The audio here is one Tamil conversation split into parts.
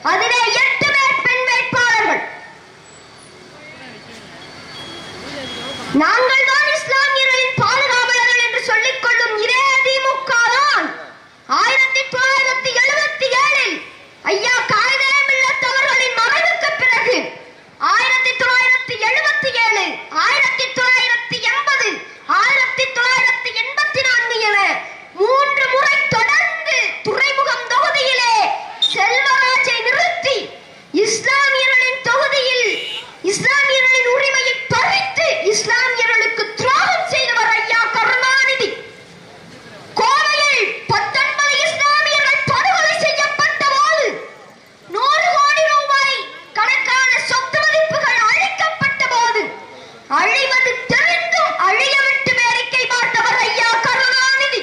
அதிலே எட்டு பேர் பெண் வேட்பாளர்கள் நாங்கள் தான் இஸ்லாமியர்களின் பாதுகாவலர்கள் என்று சொல்லிக் கொள்ளும் இதே திமுக தான் ஆயிரத்தி தொள்ளாயிரத்தி எழுபத்தி ஏழில் ஐயா காயிதே மில்லத் அவர்களின் மறைவுக்கு பிறகு ஆயிரத்தி தொள்ளாயிரத்தி எழுபத்தி ஏழு ஆயிரத்தி தொள்ளாயிரத்தி எண்பது ஆயிரத்தி தொள்ளாயிரத்தி எண்பத்தி நான்கு என மூன்று முறை தொடர்ந்து துறைமுகம் தொகுதியிலே செல்வராஜை நிறுத்தி இஸ்லாமியர்களின் தொகுதியில் இஸ்லாமியர்களின் உரிமையை பறித்து இஸ்லாமியர்களுக்கு துரோகம் செய்தவர் ஐயா கருணாநிதி கோவையில் பத்தொன்பது இஸ்லாமியர்கள் படுகொலை செய்யப்பட்ட போது நூறு கோடி ரூபாய் கணக்கான சொத்து மதிப்புகள் அழிக்கப்பட்ட போது அழிவது தெரிந்தும் அழிய விட்டு வேடிக்கை பார்த்தவர் ஐயா கருணாநிதி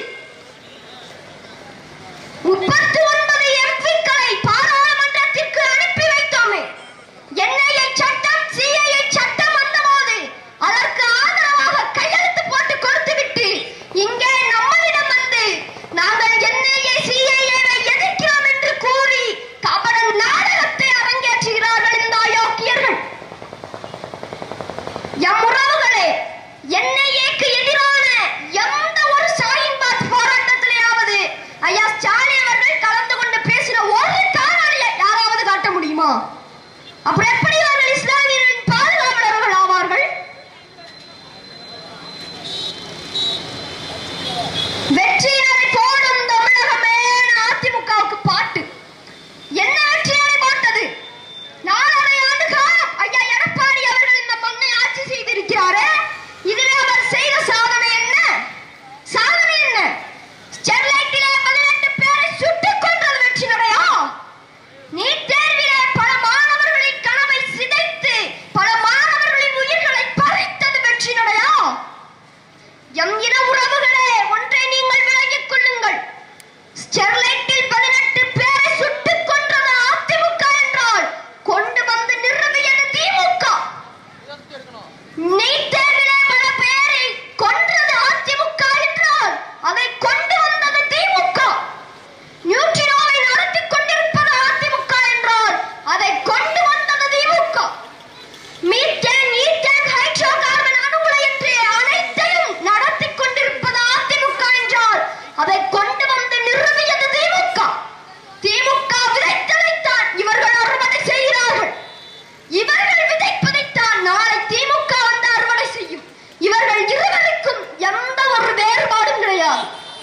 முப்பத்தி ஒன்பது எம்பிக்களை பாராளுமன்றத்திற்கு அனுப்பி வைத்தோமே என்ஐஏ சட்டம் சிஐஏ சட்டம் வந்தபோது அதற்கு ஆதரவாக கையெழுத்து போட்டு கொடுத்துவிட்டு இங்கே நம்மளிடம் வந்து நாங்கள் என்ஐஏ சிஐஏவை எதிர்க்கிறோம் என்று கூறி கபட நாடகத்தை அரங்கேற்றுகிறார்கள் இந்த அயோக்கியர்கள் எம் உறவுகளே என்ஐஏக்கு எதிரான எந்த ஒரு ஷாஹின் பாத் போராட்டத்திலேயாவது ஐயா ஸ்டாலின் அவர்கள் கலந்து கொண்டு பேசின ஒரு காணொலியை யாராவது காட்ட முடியுமா அப்புறம் எப்படி அவர்கள் இஸ்லாமியர்களின் பாதுகாவலர்கள் ஆவார்கள் வெற்றியினரை போடும் தமிழகமே அதிமுகவுக்கு பாட்டு என்ன வெற்றியினரை போட்டது நாலரை ஆண்டு காலம் ஐயா எடப்பாடி அவர்கள் இந்த மண்ணை ஆட்சி செய்திருக்கிறாரே இதிலே அவர் செய்த சாதனை என்ன சாதனை என்ன ஸ்டெர்லைட்டிலே பதினெட்டு பேரை சுட்டுக் கொன்றது வெற்றி நடையா நீட் தேர்விலே பல மாணவர்களின் கனவை சிதைத்து பல மாணவர்களின் உயிர்களை பறித்தது வெற்றி நடையா எம் இன உறவுகளே ஒன்றை நீங்கள் விளங்கிக் கொள்ளுங்கள் ஸ்டெர்லைட்டில் பதினெட்டு பேரை சுட்டுக் கொன்றது அதிமுக என்றால் கொண்டு வந்து நிறுவியது திமுக நீட் தேர்விலே பல பேரை கொன்றது அதிமுக என்றால் அதை கொண்டு வந்தது திமுக நியூட்ரினோவை நடத்திக் கொண்டிருப்பது அதிமுக என்றால் அதை கொண்டு வந்தது DMK methane ethane hydrocarbon அணு உலை என்று அனைத்தையும் நடத்திக் கொண்டிருப்பது அதிமுக என்றால் அதை கொண்டு வந்து நிறுவியது திமுக திமுக விதைத்ததைத்தான் இவர்கள் அறுவடை செய்கிறார்கள் இவர்கள் விதைப்பதைத்தான் நாளை திமுக வந்து அறுவடை செய்யும் இவர்கள் இருவருக்கும் எந்த ஒரு வேறுபாடும் கிடையாது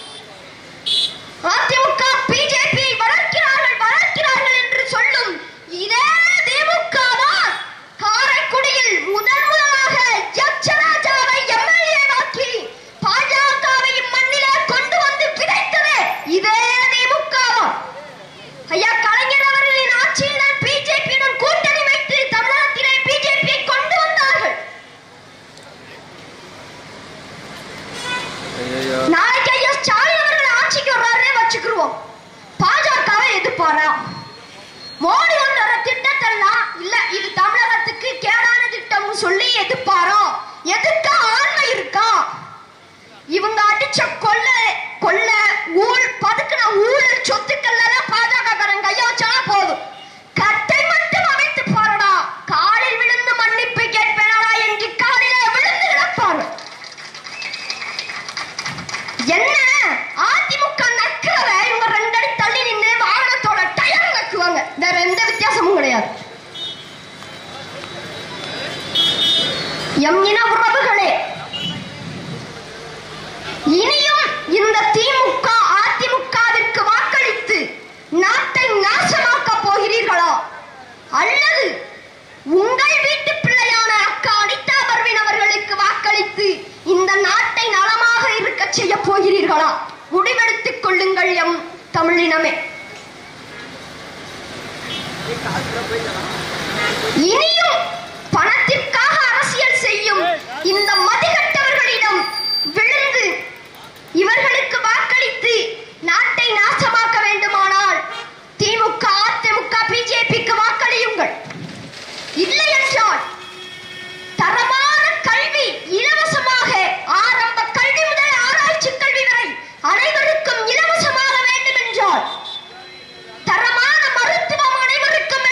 அதிமுக பிஜேபி வளர்க்கிறார்கள் வளர்க்கிறார்கள் என்று சொல்லும் இதே திமுக தான் காரைக்குடியில் முதன் முதலாக யட்சராஜாவை எம்எல்ஏ வாக்கி பாஜகவை மண்ணிலே கொண்டு வந்து விதைத்தது இதே திமுக தான் ஐயா கலைஞர் அவர்களின் ஆட்சியில் தான் பிஜேபியுடன் கூட்டணி வைத்து தமிழகத்திலே பிஜேபி கொண்டு வந்தார்கள் நாளைக்கு ஐயா ஸ்டாலின் அவர்கள் ஆட்சிக்கு வர்றாரே வச்சுக்கிருவோம் பாஜகவை எதிர்ப்பாரா மோடி கொண்டு வர திட்டத்தெல்லாம் இல்ல இது தமிழகத்துக்கு கேடான திட்டம்னு சொல்லி எதிர்ப்பாரா எதுக்க ஆண்மை இருக்கா இவங்க அடிச்ச கொள்ள கொள்ள ஊழ் பதுக்கின ஊழல் சொத்துக்கள் எல்லாம் பாஜக காரன் கைய வச்சா போதும் கட்டை மட்டும் அமைத்து பாருடா காலில் விழுந்து மன்னிப்பு கேட்பேனடா என்று காலிலே விழுந்து கிடப்பார்கள் என்ன அதிமுக நக்கிறத இவங்க ரெண்டு அடி தள்ளி நின்று வாகனத்தோட டயர் நக்குவாங்க வேற எந்த வித்தியாசமும் கிடையாது எம் இன உறவுகளே இனியும் இந்த திமுக அதிமுகவிற்கு வாக்களித்து நாட்டை நாசமாக்க போகிறீர்களா அல்லது உங்கள் வீட்டு பிள்ளையான அக்கா அனிதா பர்வீன் அவர்களுக்கு வாக்களித்து இந்த நாட்டை நலமாக இருக்க செய்ய போகிறீர்களா முடிவெடுத்துக் கொள்ளுங்கள் எம் தமிழினமே இனியும் பணத்திற்காக அரசியல் செய்யும் இந்த மதிகட்டவர்களிடம் விழுந்து இவர்களுக்கு வாக்களித்து நாட்டை நாசமாக்க வேண்டுமானால் திமுக அதிமுக பிஜேபிக்கு வாக்களியுங்கள் இல்லை என்றால் தரமான கல்வி இலவசமாக ஆரம்ப கல்வி முதல் ஆராய்ச்சி கல்வி வரை அனைவருக்கும் இலவசமாக வேண்டும் என்றால் தரமான மருத்துவம் அனைவருக்கும்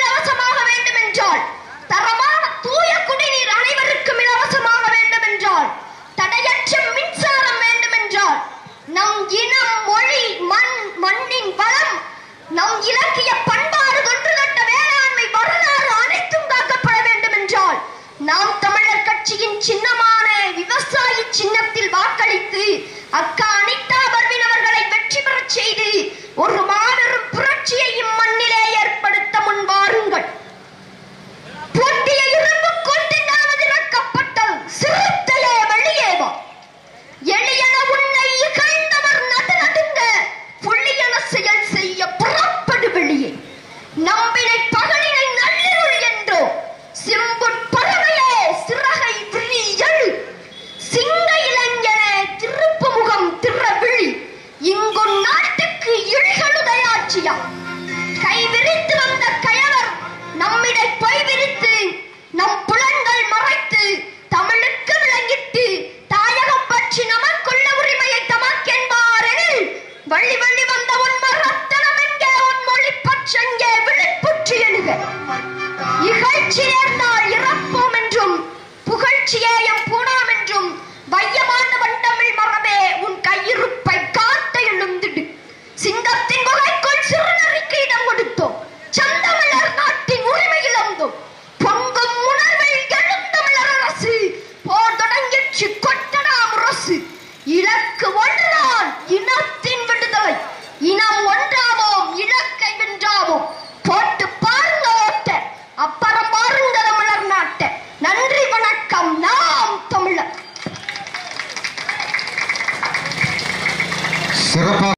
நாம் தமிழர் கட்சியின் சின்னமான விவசாயி சின்னத்தில் வாக்களித்து அக்கா அனிதா பர்வின் அவர்களை வெற்றி பெறச் செய்து ஒரு மாபெரும் புரட்சியை இம்மண்ணிலே ஏற்படுத்த முன்வாருங்கள் பூட்டிய இரும்பு கூட்டினாவது இறக்கப்பட்டது சிறுத்தையே வெளியே வா எளியன உன்னை இகழ்ந்தவர் நடு நடுங்க புள்ளியன செயல் செய்ய புறப்படு வெளியே நம்பினை பகலினை நள்ளிருள் என்றோ சிம்புட் பறவையே சிறகை விழி எழு சிங்க இளைஞனே திருப்பு முகம் திறவிழி இங்கு நாட்டுக்கு இழிகளுதையாட்சியா கை விரித்து வந்த கயவர் நம்மிடை பொய் விரித்து நம் புலன்கள் மறைத்து தமிழுக்கு விளங்கிட்டு தாயகம் பற்றி நமக்குள்ள உரிமையை தமக்கென்பாரெனில் வள்ளி வள்ளி வந்த உன் மரத்தனம் எங்கே உன் மொழி பற்றெங்கே விழிப்புற்று எழுக இகழ்ச்சி நேர்ந்தால் இறப்போம் என்றும் புகழ்ச்சியேயம் பூணாம் என்றும் வையமாண்டவன் தமிழ் மரபே உன் கையிருப்பை காத்த எழுந்திடு சிங்கத்தின் குகைக்குள் சிறுநறிக்கு இடம் கொடுத்தோம் சந்தமிழர் நாட்டின் உரிமை இழந்தோம் பொங்கும் உணர்வில் எழுந்தமிழர் அரசு போர் தொடங்கிற்று கொட்டடா முரசு இலக்கு ஒன்றுதான் இனத்தின் விடுதலை இனம் ஒன்றாக